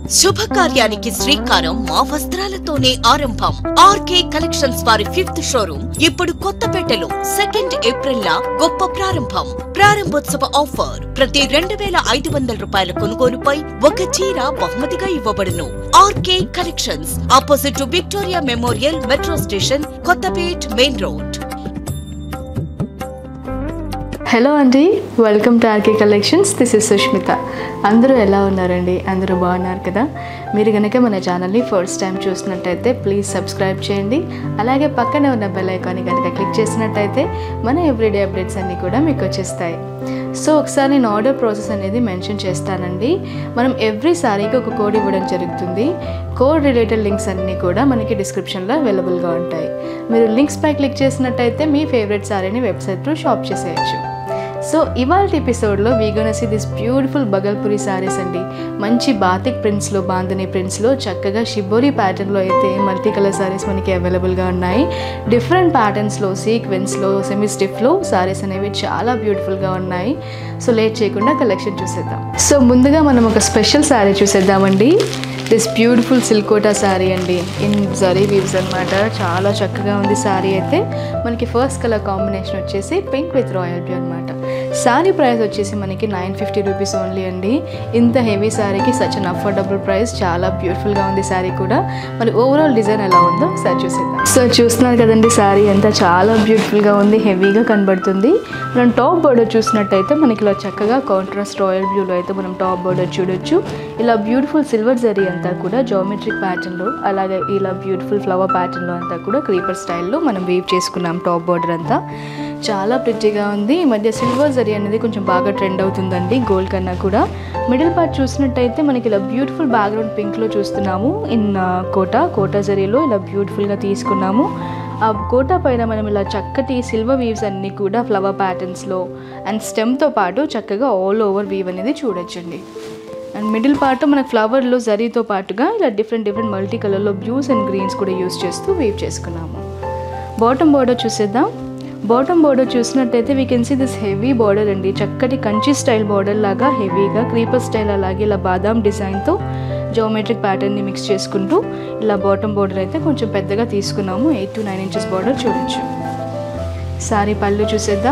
శుభకార్యానికి శ్రీకారం మా వస్త్రాలతోనే ఆరంభం ఆర్కే కలెక్షన్స్ వారి ఫిఫ్త్ షోరూమ్ ఇప్పుడు కొత్తపేటలో సెకండ్ ఏప్రిల్ లా గొప్ప ప్రారంభం ప్రారంభోత్సవ ఆఫర్ ప్రతి రెండు వేల ఐదు వందల రూపాయల కొనుగోలుపై ఒక చీర బహుమతిగా ఇవ్వబడును RK collections opposite to Victoria memorial metro station Kothapet main road hello అండి welcome to RK collections this is Sushmita అందరూ ఎలా ఉన్నారండి అందరూ బాగున్నారు కదా మీరు కనుక మన ఛానల్ని ఫస్ట్ టైం చూసినట్టయితే ప్లీజ్ సబ్స్క్రైబ్ చేయండి అలాగే పక్కనే ఉన్న బెల్ ఐకాన్ని కనుక క్లిక్ చేసినట్టయితే మన ఎవ్రీడే అప్డేట్స్ అన్నీ కూడా మీకు వచ్చేస్తాయి సో ఒకసారి నేను ఆర్డర్ ప్రాసెస్ అనేది మెన్షన్ చేస్తానండి మనం ఎవ్రీ సారీకి ఒక కోడ్ ఇవ్వడం జరుగుతుంది కోడ్ రిలేటెడ్ లింక్స్ అన్నీ కూడా మనకి డిస్క్రిప్షన్లో అవైలబుల్గా ఉంటాయి మీరు లింక్స్ పై క్లిక్ చేసినట్టయితే మీ ఫేవరెట్ సారీని వెబ్సైట్ త్రూ షాప్ చేసేయచ్చు సో ఇవాళ ఎపిసోడ్లో వీగోనసి దిస్ బ్యూటిఫుల్ బగల్పురి సారీస్ అండి మంచి బాతిక్ ప్రింట్స్లో బాంధని ప్రింట్స్లో చక్కగా షిబోరి ప్యాటర్న్లో అయితే మల్టీ కలర్ సారీస్ మనకి అవైలబుల్గా ఉన్నాయి డిఫరెంట్ ప్యాటర్న్స్లో సీక్వెన్స్లో సెమీ స్టిఫ్లో సారీస్ అనేవి చాలా బ్యూటిఫుల్గా ఉన్నాయి సో లేట్ చేయకుండా కలెక్షన్ చూసేద్దాం సో ముందుగా మనం ఒక స్పెషల్ శారీ చూసేద్దామండి దిస్ బ్యూటిఫుల్ సిల్కోటా శారీ అండి ఇన్ జరీ వీవ్స్ అనమాట చాలా చక్కగా ఉంది శారీ అయితే మనకి ఫస్ట్ కలర్ కాంబినేషన్ వచ్చేసి పింక్ విత్ రాయల్ బ్లూ అనమాట శారీ ప్రైస్ వచ్చేసి మనకి నైన్ ఫిఫ్టీ రూపీస్ ఓన్లీ అండి ఇంత హెవీ శారీకి సచ్ అన్ అఫోర్డబుల్ ప్రైస్ చాలా బ్యూటిఫుల్గా ఉంది శారీ కూడా మరి ఓవరాల్ డిజైన్ ఎలా ఉందో ఒకసారి చూసేద్దాం సో చూస్తున్నారు కదండి శారీ ఎంత చాలా బ్యూటిఫుల్గా ఉంది హెవీగా కనబడుతుంది మనం టాప్ బోర్డర్ చూసినట్టయితే మనకి ఇలా చక్కగా కాంట్రాస్ట్ రాయల్ బ్లూలో అయితే మనం టాప్ బోర్డర్ చూడొచ్చు ఇలా బ్యూటిఫుల్ సిల్వర్ జరీ అంతా కూడా జామెట్రిక్ ప్యాటర్న్లో అలాగే ఇలా బ్యూటిఫుల్ ఫ్లవర్ ప్యాటర్న్లో అంతా కూడా క్రీపర్ స్టైల్లో మనం వేవ్ చేసుకున్నాం టాప్ బోర్డర్ అంతా చాలా ప్రిట్టిగా ఉంది ఈ మధ్య సిల్వర్ జరీ అనేది కొంచెం బాగా ట్రెండ్ అవుతుందండి గోల్డ్ కన్నా కూడా మిడిల్ పార్ట్ చూసినట్టయితే మనకి ఇలా బ్యూటిఫుల్ బ్యాక్గ్రౌండ్ పింక్లో చూస్తున్నాము ఇన్ కోటా కోటా జరీలో ఇలా బ్యూటిఫుల్గా తీసుకున్నాము ఆ కోటా పైన మనం ఇలా చక్కటి సిల్వర్ వీవ్స్ అన్నీ కూడా ఫ్లవర్ ప్యాటర్న్స్లో అండ్ స్టెమ్తో పాటు చక్కగా ఆల్ ఓవర్ వీవ్ అనేది చూడొచ్చండి అండ్ మిడిల్ పార్ట్ మనకు ఫ్లవర్లో జరీతో పాటుగా ఇలా డిఫరెంట్ డిఫరెంట్ మల్టీ కలర్లో బ్లూస్ అండ్ గ్రీన్స్ కూడా యూస్ చేస్తూ వేవ్ చేసుకున్నాము బాటమ్ బోర్డర్ చూసేద్దాం బాటమ్ బోర్డర్ చూసినట్టయితే we can see this heavy border అండి చక్కటి కంచి స్టైల్ బార్డర్ లాగా హెవీగా క్రీపర్ స్టైల్ అలాగే ఇలా బాదాం డిజైన్తో జోమెట్రిక్ ప్యాటర్న్ని మిక్స్ చేసుకుంటూ ఇలా బాటమ్ బోర్డర్ అయితే కొంచెం పెద్దగా తీసుకున్నాము eight to nine inches border చూడొచ్చు సారీ పళ్ళు చూసేద్దాం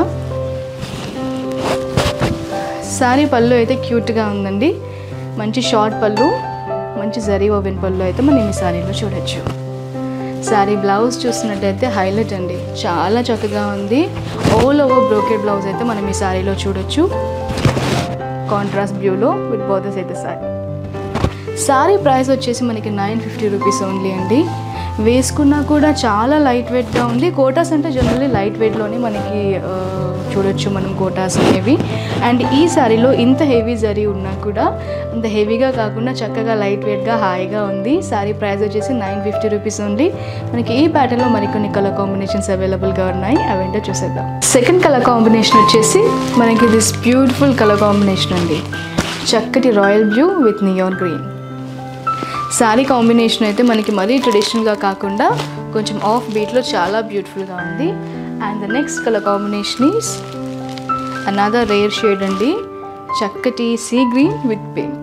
సారీ పళ్ళు అయితే క్యూట్గా ఉందండి మంచి షార్ట్ పళ్ళు మంచి జరీ ఓవెన్ పళ్ళు అయితే మనం ఈ సారీలో చూడొచ్చు శారీ బ్లౌజ్ చూసినట్టయితే హైలైట్ అండి చాలా చక్కగా ఉంది ఆల్ ఓవర్ బ్రోకెడ్ బ్లౌజ్ అయితే మనం ఈ శారీలో చూడొచ్చు కాంట్రాస్ట్ బ్లూలో విత్ బోదస్ అయితే సారీ శారీ ప్రైస్ వచ్చేసి మనకి నైన్ ఫిఫ్టీ రూపీస్ ఓన్లీ అండి వేసుకున్నా కూడా చాలా లైట్ వెయిట్గా ఉంది కోటాస్ అంటే జనరల్లీ లైట్ వెయిట్లోనే మనకి ఆ, చూడొచ్చు మనం కోటాస్ అనేవి అండ్ ఈ శారీలో ఇంత హెవీ జరీ ఉన్నా కూడా అంత హెవీగా కాకుండా చక్కగా లైట్ వెయిట్గా హాయిగా ఉంది శారీ ప్రైస్ వచ్చేసి నైన్ ఫిఫ్టీ రూపీస్ ఉంది మనకి ఈ ప్యాటర్న్లో మరికొన్ని కలర్ కాంబినేషన్స్ అవైలబుల్గా ఉన్నాయి అవేంటో చూసేద్దాం సెకండ్ కలర్ కాంబినేషన్ వచ్చేసి మనకి దిస్ బ్యూటిఫుల్ కలర్ కాంబినేషన్ అండి చక్కటి royal blue with neon green saree combination అయితే మనకి మరీ ట్రెడిషనల్గా కాకుండా కొంచెం ఆఫ్ బీట్లో చాలా బ్యూటిఫుల్గా ఉంది and the next colour combination is another rare shade అండి చక్కటి sea green with pink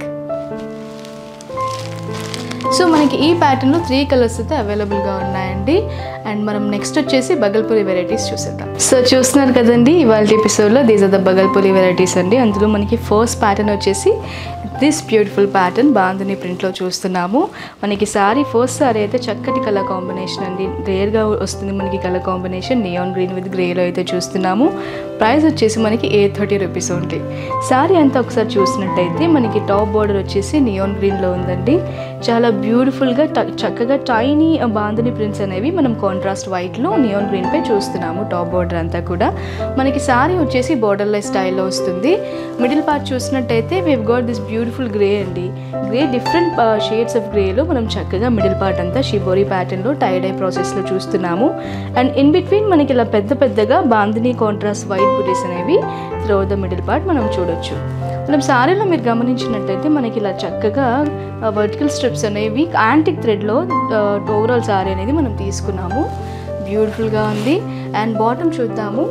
so మనకి ఈ ప్యాటర్న్లో త్రీ కలర్స్ అయితే అవైలబుల్గా ఉన్నాయండి అండ్ మనం నెక్స్ట్ వచ్చేసి బగల్పూరి వెరైటీస్ చూసేద్దాం సో చూస్తున్నారు కదండి ఇవాళ ఎపిసోడ్లో these are the Bhagalpuri varieties అండి అందులో మనకి ఫస్ట్ ప్యాటర్న్ వచ్చేసి దిస్ బ్యూటిఫుల్ ప్యాటర్న్ బాంధని ప్రింట్లో చూస్తున్నాము మనకి సారీ ఫస్ట్ సారీ అయితే చక్కటి కలర్ కాంబినేషన్ అండి రేర్గా వస్తుంది మనకి colour combination neon green with గ్రేలో అయితే చూస్తున్నాము ప్రైస్ వచ్చేసి మనకి ఎయిట్ థర్టీ రూపీస్ ఉంటాయి సారీ అంతా ఒకసారి చూసినట్టయితే మనకి టాప్ బార్డర్ వచ్చేసి నియాన్ గ్రీన్లో ఉందండి చాలా బ్యూటిఫుల్గా ట- చక్కగా టైనీ బాంధని ప్రింట్స్ అనేవి మనం కాంట్రాస్ట్ వైట్లో నియాన్ గ్రీన్పై చూస్తున్నాము టాప్ బార్డర్ అంతా కూడా మనకి సారీ వచ్చేసి బార్డర్ లైన్ స్టైల్లో వస్తుంది మిడిల్ పార్ట్ చూసినట్టయితే weave got this beautiful grey అండి గ్రే డిఫరెంట్ షేడ్స్ ఆఫ్ గ్రేలో మనం చక్కగా మిడిల్ పార్ట్ అంతా షిబోరి ప్యాటర్న్లో టైడ్ ఐ ప్రాసెస్లో చూస్తున్నాము అండ్ ఇన్ బిట్వీన్ మనకి ఇలా పెద్ద పెద్దగా బాందిని కాంట్రాస్ట్ వైట్ బుటీస్ అనేవి త్రో ద మిడిల్ పార్ట్ మనం చూడొచ్చు మనం సారీలో మీరు గమనించినట్టయితే మనకి ఇలా చక్కగా వర్టికల్ స్ట్రిప్స్ అనేవి యాంటిక్ థ్రెడ్లో ఓవరాల్ సారీ అనేది మనం తీసుకున్నాము బ్యూటిఫుల్గా ఉంది అండ్ బాటమ్ చూద్దాము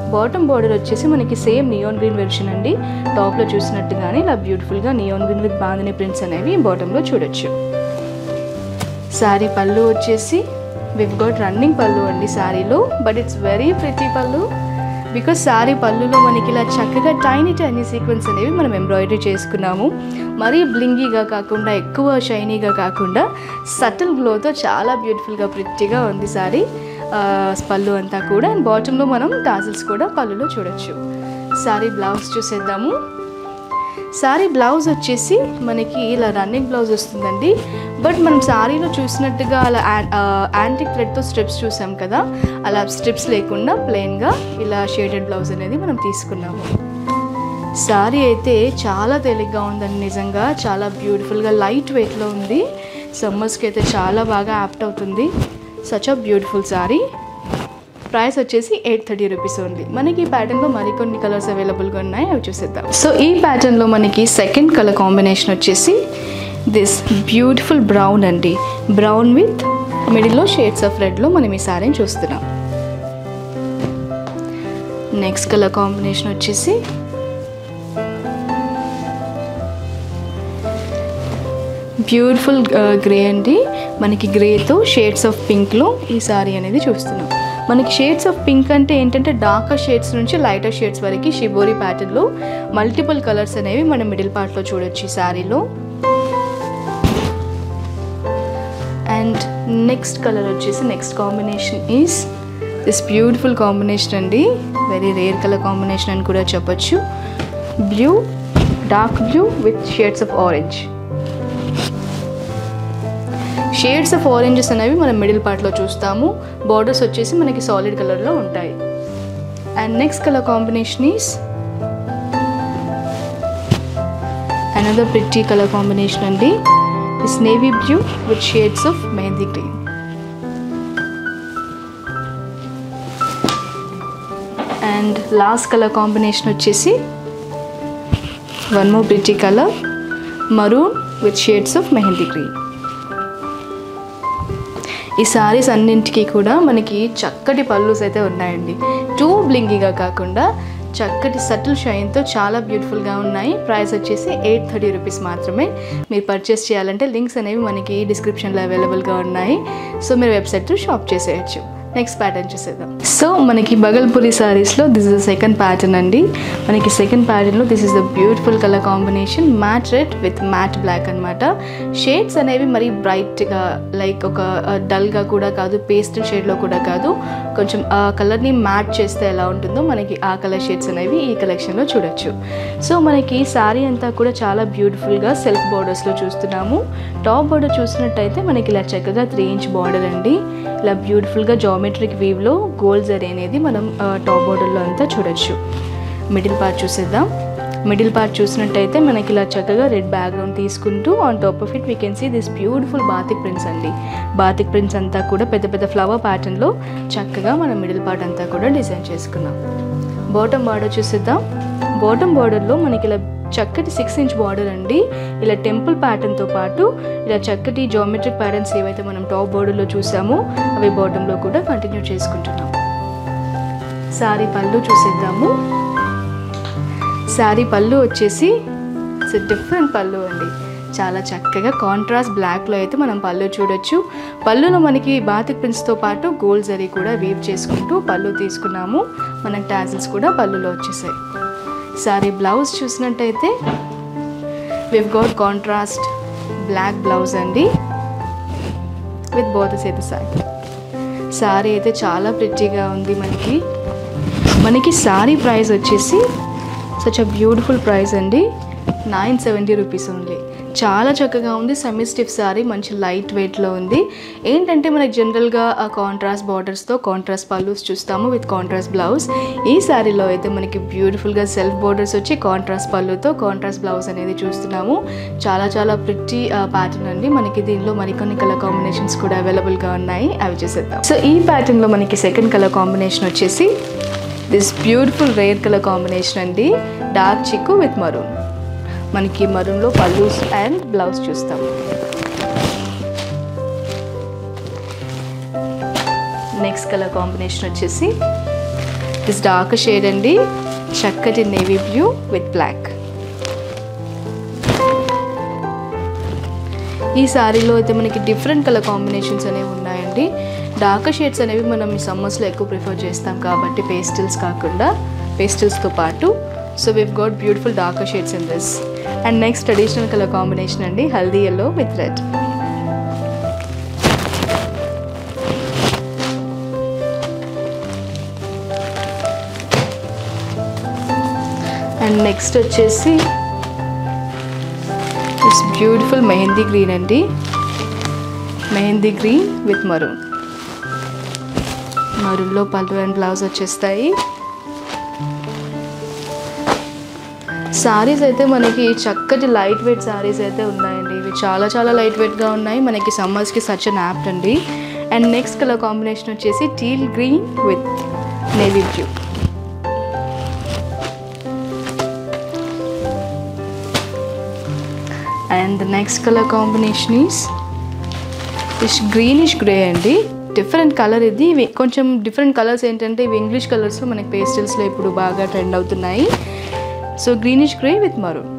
బాటమ్ బార్డర్ వచ్చేసి మనకి సేమ్ నియోన్ గ్రీన్ వెర్షన్ అండి టాప్లో చూసినట్టుగానే ఇలా బ్యూటిఫుల్గా neon green with bandhani prints అనేవి బాటంలో చూడొచ్చు శారీ పళ్ళు వచ్చేసి వివ్ గోట్ రన్నింగ్ పళ్ళు అండి శారీలో but it's very pretty pallu because saree పళ్ళులో మనకి ఇలా చక్కగా టైనీ టైనీ సీక్వెన్స్ అనేవి మనం ఎంబ్రాయిడరీ చేసుకున్నాము మరీ బ్లింగీగా కాకుండా ఎక్కువ షైనీగా కాకుండా సటిల్ గ్లోతో చాలా బ్యూటిఫుల్గా ప్రిట్టిగా ఉంది శారీ ఆ, పళ్ళు అంతా కూడా అండ్ బాటంలో మనం టాజిల్స్ కూడా పళ్ళులో చూడొచ్చు శారీ బ్లౌజ్ చూసేద్దాము శారీ బ్లౌజ్ వచ్చేసి మనకి ఇలా రన్నింగ్ బ్లౌజ్ వస్తుందండి బట్ మనం శారీలో చూసినట్టుగా అలా యాంటిక్ థ్రెడ్తో స్ట్రిప్స్ చూసాం కదా అలా స్ట్రిప్స్ లేకుండా ప్లెయిన్గా ఇలా షేడెడ్ బ్లౌజ్ అనేది మనం తీసుకున్నాము శారీ అయితే చాలా తేలిగ్గా ఉందండి నిజంగా చాలా బ్యూటిఫుల్గా లైట్ వెయిట్లో ఉంది సమ్మర్స్కి అయితే చాలా బాగా యాప్ట్ అవుతుంది such a beautiful saree price వచ్చేసి ఎయిట్ థర్టీ రూపీస్ ఉంది మనకి ఈ ప్యాటర్న్లో మరికొన్ని కలర్స్ అవైలబుల్గా ఉన్నాయి అవి చూసేద్దాం సో ఈ ప్యాటర్న్లో మనకి సెకండ్ కలర్ కాంబినేషన్ వచ్చేసి దిస్ బ్యూటిఫుల్ బ్రౌన్ అండి బ్రౌన్ విత్ మిడిల్లో షేడ్స్ ఆఫ్ రెడ్లో మనం ఈ సారీని చూస్తున్నాం నెక్స్ట్ కలర్ కాంబినేషన్ వచ్చేసి బ్యూటిఫుల్ గ్రే అండి మనకి గ్రేతో షేడ్స్ ఆఫ్ పింక్లో ఈ సారీ అనేది చూస్తున్నాం మనకి షేడ్స్ ఆఫ్ పింక్ అంటే ఏంటంటే డార్కర్ షేడ్స్ నుంచి లైటర్ షేడ్స్ వరకు షిబోరి ప్యాటర్న్లో మల్టిపుల్ కలర్స్ అనేవి మనం మిడిల్ పార్ట్లో చూడొచ్చు ఈ శారీలో అండ్ నెక్స్ట్ కలర్ వచ్చేసి next combination is this beautiful combination అండి వెరీ రేర్ కలర్ కాంబినేషన్ అని కూడా చెప్పొచ్చు blue dark blue with shades of orange shades of oranges అనేవి మనం మిడిల్ పార్ట్లో చూస్తాము బార్డర్స్ వచ్చేసి మనకి సాలిడ్ కలర్లో ఉంటాయి and next colour combination is another pretty colour combination అండి is navy blue with shades of mehndi green and last colour combination వచ్చేసి one more pretty colour maroon with shades of mehndi green ఈ sarees అన్నింటికి కూడా మనకి చక్కటి పళ్ళుస్ అయితే ఉన్నాయండి టూ బ్లింగిగా కాకుండా చక్కటి సటిల్ షైన్తో చాలా బ్యూటిఫుల్గా ఉన్నాయి ప్రైస్ వచ్చేసి ఎయిట్ థర్టీ రూపీస్ మాత్రమే మీరు పర్చేస్ చేయాలంటే లింక్స్ అనేవి మనకి డిస్క్రిప్షన్లో అవైలబుల్గా ఉన్నాయి సో మీరు వెబ్సైట్ షాప్ చేసేయచ్చు నెక్స్ట్ ప్యాటర్న్ చూసేద్దాం సో మనకి బగల్పూరి సారీస్లో this is the second pattern అండి మనకి సెకండ్ ప్యాటర్న్లో this is the beautiful colour combination matt red with matt black అనమాట షేడ్స్ అనేవి మరి బ్రైట్గా లైక్ ఒక డల్గా కూడా కాదు పేస్ట్ షేడ్లో కూడా కాదు కొంచెం ఆ కలర్ని మ్యాట్ చేస్తే ఎలా ఉంటుందో మనకి ఆ కలర్ షేడ్స్ అనేవి ఈ కలెక్షన్లో చూడొచ్చు సో మనకి శారీ అంతా కూడా చాలా బ్యూటిఫుల్గా సెల్ఫ్ బార్డర్స్లో చూస్తున్నాము టాప్ బార్డర్ చూసినట్టయితే మనకి ఇలా చక్కగా త్రీ ఇంచ్ బార్డర్ అండి ఇలా బ్యూటిఫుల్గా జామెట్రిక్ వీవ్లో గోల్డ్ జరీ అనేది మనం ఆ, టాప్ బార్డర్లో అంతా చూడొచ్చు మిడిల్ పార్ట్ చూసేద్దాం మిడిల్ పార్ట్ చూసినట్టయితే మనకి ఇలా చక్కగా రెడ్ బ్యాక్గ్రౌండ్ తీసుకుంటూ on top of it we can see this beautiful batik prints అండి బాతిక్ ప్రింట్స్ అంతా కూడా పెద్ద పెద్ద ఫ్లవర్ ప్యాటర్న్లో చక్కగా మనం మిడిల్ పార్ట్ అంతా కూడా డిజైన్ చేసుకున్నాం బాటమ్ బార్డర్ చూసేద్దాం బాటమ్ బార్డర్లో మనకి ఇలా చక్కటి సిక్స్ ఇంచ్ బార్డర్ అండి ఇలా టెంపుల్ ప్యాటర్న్తో పాటు ఇలా చక్కటి జామెట్రిక్ ప్యాటర్న్స్ ఏవైతే మనం టాప్ బార్డర్లో చూసామో అవి బాటంలో కూడా కంటిన్యూ చేసుకుంటున్నాం శారీ పళ్ళు చూసేద్దాము శారీ పళ్ళు వచ్చేసి ఇట్స్ డిఫరెంట్ పళ్ళు అండి చాలా చక్కగా కాంట్రాస్ట్ బ్లాక్లో అయితే మనం పళ్ళు చూడొచ్చు పళ్ళులో మనకి బాతిక్ ప్రింట్స్తో పాటు గోల్డ్ జరీ కూడా వీవ్ చేసుకుంటూ పళ్ళు తీసుకున్నాము మనకి టాజిల్స్ కూడా పళ్ళులో వచ్చేసాయి సారీ బ్లౌజ్ చూసినట్టయితే weave got contrast black blouse అండి విత్ బోత్ సేత సారీ సారీ అయితే చాలా ప్రిట్టిగా ఉంది మనకి మనకి సారీ ప్రైస్ వచ్చేసి సచ్ అ బ్యూటిఫుల్ ప్రైస్ అండి నైన్ సెవెంటీ రూపీస్ ఓన్లీ చాలా చక్కగా ఉంది సెమీ స్టిఫ్ సారీ మంచి లైట్ వెయిట్లో ఉంది ఏంటంటే మనకి జనరల్గా ఆ కాంట్రాస్ట్ బార్డర్స్తో కాంట్రాస్ట్ పల్లూస్ చూస్తాము విత్ కాంట్రాస్ట్ బ్లౌజ్ ఈ శారీలో అయితే మనకి బ్యూటిఫుల్గా సెల్ఫ్ బార్డర్స్ వచ్చి కాంట్రాస్ట్ పళ్ళుతో కాంట్రాస్ట్ బ్లౌజ్ అనేది చూస్తున్నాము చాలా చాలా ప్రిట్టి ప్యాటర్న్ అండి మనకి దీనిలో మరికొన్ని కలర్ కాంబినేషన్స్ కూడా అవైలబుల్గా ఉన్నాయి అవి చూసేద్దాం సో ఈ ప్యాటర్న్లో మనకి సెకండ్ కలర్ కాంబినేషన్ వచ్చేసి this beautiful rare colour combination అండి డార్క్ చిక్కు విత్ మరూన్ మనకి మరూన్లో పల్లూస్ అండ్ బ్లౌజ్ చూస్తాం నెక్స్ట్ కలర్ కాంబినేషన్ వచ్చేసి దిస్ డార్క్ షేడ్ అండి చక్కటి నేవీ బ్లూ విత్ బ్లాక్ ఈ శారీలో అయితే మనకి డిఫరెంట్ కలర్ కాంబినేషన్స్ అనేవి ఉన్నాయండి డార్క్ షేడ్స్ అనేవి మనం ఈ సమ్మర్స్లో ఎక్కువ ప్రిఫర్ చేస్తాం కాబట్టి పేస్టిల్స్ కాకుండా పేస్టిల్స్తో పాటు so weave got beautiful dark shades in this and next traditional colour combination అండి haldi yellow with red and next వచ్చేసి ఇట్స్ బ్యూటిఫుల్ మెహందీ గ్రీన్ అండి మెహందీ గ్రీన్ విత్ మరూన్ మరూన్లో పళ్ళు అండ్ బ్లౌజ్ వచ్చేస్తాయి సారీస్ అయితే మనకి చక్కటి లైట్ వెయిట్ సారీస్ అయితే ఉన్నాయండి ఇవి చాలా చాలా లైట్ వెయిట్గా ఉన్నాయి మనకి సమ్మర్స్కి సచ్ అన్ యాప్ట్ అండి అండ్ నెక్స్ట్ కలర్ కాంబినేషన్ వచ్చేసి teal green with navy blue and the next colour combination is ish greenish grey అండి డిఫరెంట్ కలర్ ఇది ఇవి కొంచెం డిఫరెంట్ కలర్స్ ఏంటంటే ఇవి ఇంగ్లీష్ కలర్స్లో మనకి పేస్టల్స్లో ఇప్పుడు బాగా ట్రెండ్ అవుతున్నాయి so greenish grey with maroon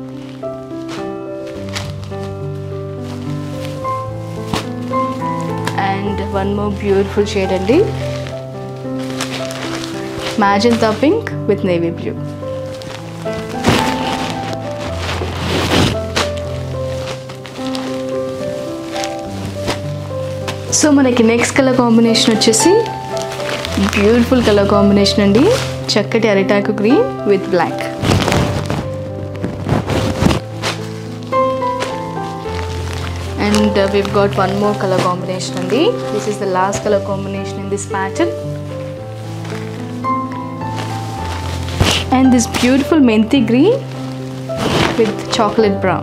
and one more beautiful shade అండి magenta pink with navy blue so మనకి నెక్స్ట్ కలర్ కాంబినేషన్ వచ్చేసి బ్యూటిఫుల్ కలర్ కాంబినేషన్ అండి చక్కటి అరిటాకు green with black and we've got one more colour combination అండి this is the last colour combination in this pattern and this beautiful menthi green with chocolate brown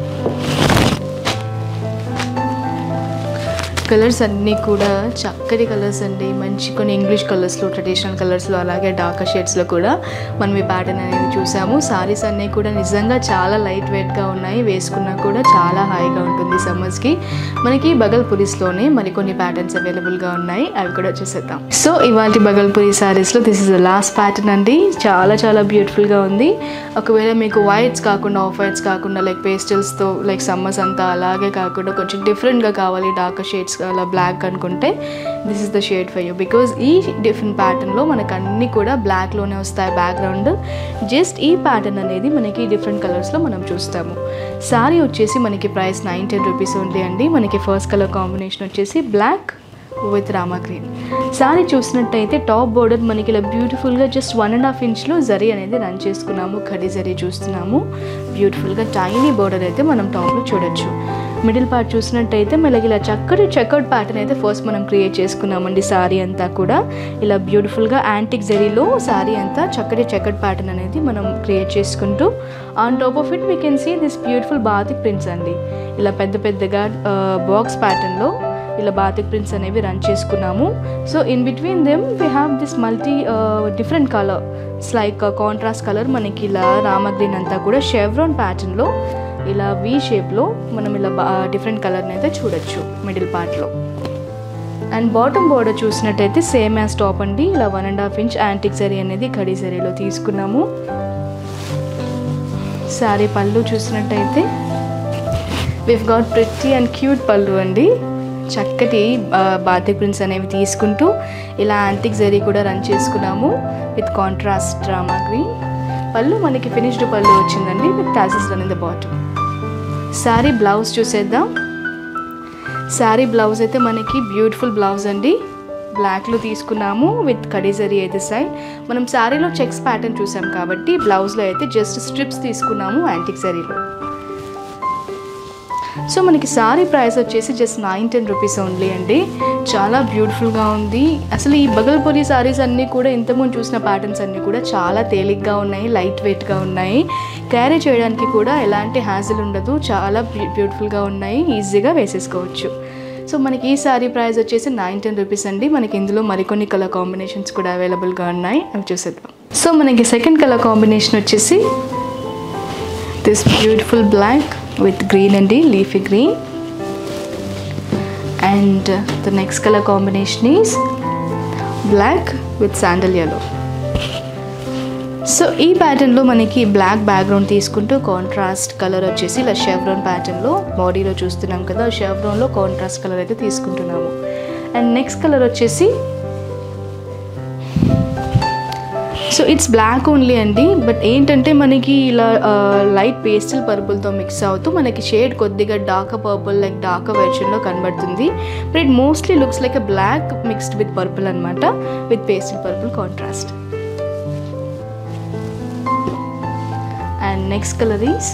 colours అన్నీ కూడా చక్కటి colours అండి మంచి కొన్ని ఇంగ్లీష్ కలర్స్లో ట్రెడిషనల్ కలర్స్లో అలాగే డార్క్ షేడ్స్లో కూడా మనం ఈ ప్యాటర్న్ అనేది చూసాము సారీస్ అన్నీ కూడా నిజంగా చాలా లైట్ వెయిట్గా ఉన్నాయి వేసుకున్నా కూడా చాలా హాయిగా ఉంటుంది సమ్మర్స్కి మనకి బగల్పురీస్లోనే మరికొన్ని ప్యాటర్న్స్ అవైలబుల్గా ఉన్నాయి అవి కూడా చూసేద్దాం సో ఇవాళ బగల్పురి సారీస్లో this is the last pattern అండి చాలా చాలా బ్యూటిఫుల్గా ఉంది ఒకవేళ మీకు వైట్స్ కాకుండా ఆఫ్ వైట్స్ కాకుండా లైక్ పేస్టల్స్తో లైక్ సమ్మర్స్ అంతా అలాగే కాకుండా కొంచెం డిఫరెంట్గా కావాలి డార్క్ షేడ్స్ అలా బ్లాక్ అనుకుంటే this is the shade for you because ఈ డిఫరెంట్ ప్యాటర్న్లో మనకు అన్నీ కూడా బ్లాక్లోనే వస్తాయి బ్యాక్గ్రౌండ్ జస్ట్ ఈ ప్యాటర్న్ అనేది మనకి డిఫరెంట్ కలర్స్లో మనం చూస్తాము సారీ వచ్చేసి మనకి ప్రైస్ నైన్ టెన్ రూపీస్ ఉంది అండి మనకి ఫస్ట్ కలర్ కాంబినేషన్ వచ్చేసి black with Rama green sari చూసినట్టయితే టాప్ బోర్డర్ మనకి ఇలా బ్యూటిఫుల్గా జస్ట్ వన్ అండ్ హాఫ్ ఇంచ్లో జరీ అనేది రన్ చేసుకున్నాము ఖడీ జరీ చూస్తున్నాము బ్యూటిఫుల్గా టైనీ బోర్డర్ అయితే మనం టాప్లో చూడొచ్చు మిడిల్ పార్ట్ చూసినట్టయితే మనకి ఇలా చక్కటి చెక్అవుట్ ప్యాటర్న్ అయితే ఫస్ట్ మనం క్రియేట్ చేసుకున్నామండి సారీ అంతా కూడా ఇలా బ్యూటిఫుల్గా యాంటిక్ జరీలో సారీ అంతా చక్కటి చెక్అవుట్ ప్యాటర్న్ అనేది మనం క్రియేట్ చేసుకుంటూ on top of it we can see this beautiful batik prints అండి ఇలా పెద్ద పెద్దగా బాక్స్ ప్యాటర్న్లో ఇలా బాతిక్ ప్రింట్స్ అనేవి రన్ చేసుకున్నాము so in between them we have this multi different colour it's like contrast colour మనకి ఇలా రామగ్రీన్ అంతా కూడా షెవ్రాన్ ప్యాటర్న్లో ఇలా వి షేప్లో మనం ఇలా బా డిఫరెంట్ కలర్ని అయితే చూడొచ్చు మిడిల్ పార్ట్లో అండ్ బాటమ్ బోర్డర్ చూసినట్టయితే సేమ్ యాజ్ టాప్ అండి ఇలా one and half inch antique zari అనేది ఖడీ జరీలో తీసుకున్నాము శారీ పళ్ళు చూసినట్టయితే we've got pretty and cute పళ్ళు అండి చక్కటి బాతిక్ ప్రింట్స్ అనేవి తీసుకుంటూ ఇలా యాంటిక్ జరీ కూడా రన్ చేసుకున్నాము విత్ కాంట్రాస్ట్ డ్రామా గ్రీన్ పళ్ళు మనకి ఫినిష్డ్ పళ్ళు వచ్చిందండి with tassels run in the bottom sari blouse చూసేద్దాం శారీ బ్లౌజ్ అయితే మనకి బ్యూటిఫుల్ బ్లౌజ్ అండి బ్లాక్లో తీసుకున్నాము విత్ కడీజరీ అయితే సైడ్ మనం శారీలో చెక్స్ ప్యాటర్న్ చూసాం కాబట్టి బ్లౌజ్లో అయితే జస్ట్ స్ట్రిప్స్ తీసుకున్నాము యాంటిక్ జరీలో సో మనకి సారీ ప్రైస్ వచ్చేసి just nine ten rupees only అండి చాలా బ్యూటిఫుల్గా ఉంది అసలు ఈ బగల్పూరి సారీస్ అన్నీ కూడా ఇంతకుముందు చూసిన ప్యాటర్న్స్ అన్నీ కూడా చాలా తేలిగ్గా ఉన్నాయి లైట్ వెయిట్గా ఉన్నాయి క్యారీ చేయడానికి కూడా ఎలాంటి హ్యాజిల్ ఉండదు చాలా బ్యూటిఫుల్గా ఉన్నాయి ఈజీగా వేసేసుకోవచ్చు సో మనకి ఈ సారీ ప్రైస్ వచ్చేసి నైన్ టెన్ రూపీస్ అండి మనకి ఇందులో మరికొన్ని కలర్ కాంబినేషన్స్ కూడా అవైలబుల్గా ఉన్నాయి అవి చూసేద్దాం సో మనకి సెకండ్ కలర్ కాంబినేషన్ వచ్చేసి this beautiful black with green and leafy green and uh, the next color combination is black with sandal yellow so ఈ ప్యాటర్న్లో మనకి బ్లాక్ బ్యాక్గ్రౌండ్ తీసుకుంటూ కాంట్రాస్ట్ కలర్ వచ్చేసి ఇలా షెవ్రోన్ ప్యాటర్న్లో బాడీలో చూస్తున్నాం కదా షెవ్రోన్లో కాంట్రాస్ట్ కలర్ అయితే తీసుకుంటున్నాము అండ్ నెక్స్ట్ కలర్ వచ్చేసి సో ఇట్స్ బ్లాక్ ఓన్లీ అండి బట్ ఏంటంటే మనకి ఇలా లైట్ పేస్టల్ పర్పుల్తో మిక్స్ అవుతూ మనకి షేడ్ కొద్దిగా డార్క్ పర్పుల్ లైక్ డార్క్ వెర్షన్లో కనబడుతుంది but it mostly looks like a black mixed with purple అనమాట with pastel purple contrast and next colour is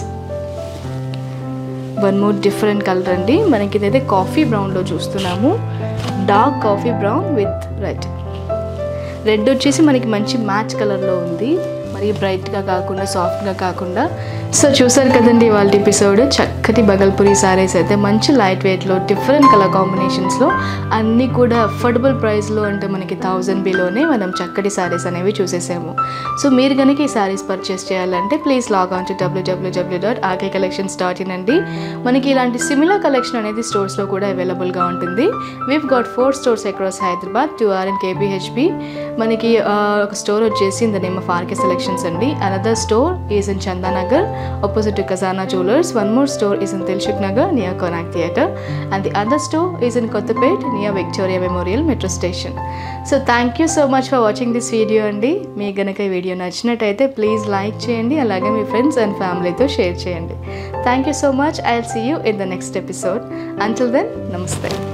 one more different colour అండి మనకి ఇదైతే కాఫీ బ్రౌన్లో చూస్తున్నాము dark coffee brown with red red వచ్చేసి మనకి మంచి మ్యాచ్ కలర్లో ఉంది మరి బ్రైట్గా కాకుండా సాఫ్ట్గా కాకుండా సో చూసారు కదండి వాళ్ళ ఎపిసోడ్ చక్కటి బగల్పురి సారీస్ అయితే మంచి లైట్ వెయిట్లో డిఫరెంట్ కలర్ కాంబినేషన్స్లో అన్నీ కూడా అఫోర్డబుల్ ప్రైస్లో అంటే మనకి థౌజండ్ బిలోనే మనం చక్కటి సారీస్ అనేవి చూసేసాము సో మీరు కనుక ఈ సారీస్ పర్చేస్ చేయాలంటే ప్లీజ్ లాగ్ ఆన్ టు డబ్ల్యూడబ్ల్యూడబ్ల్యూ dot RK Collections dot in అండి మనకి ఇలాంటి సిమిలర్ కలెక్షన్ అనేది స్టోర్స్లో కూడా అవైలబుల్గా ఉంటుంది we've got four stores across Hyderabad two R and KPHB మనకి ఆ, ఒక స్టోర్ వచ్చేసి in the name of RK Selections అండి another store is in Chandanagar opposite to Kazana Jewelers. One more store is in Dilshuk Nagar near Konak Theatre, and the other store is in Kottapet near Victoria Memorial Metro Station. So thank you so much for watching this video అండి మీకు గనక ఈ video నచ్చినట్టయితే please like చేయండి అలాగే మీ friends and ఫ్యామిలీతో share చేయండి thank you so much I will see you in the next episode until then నమస్తే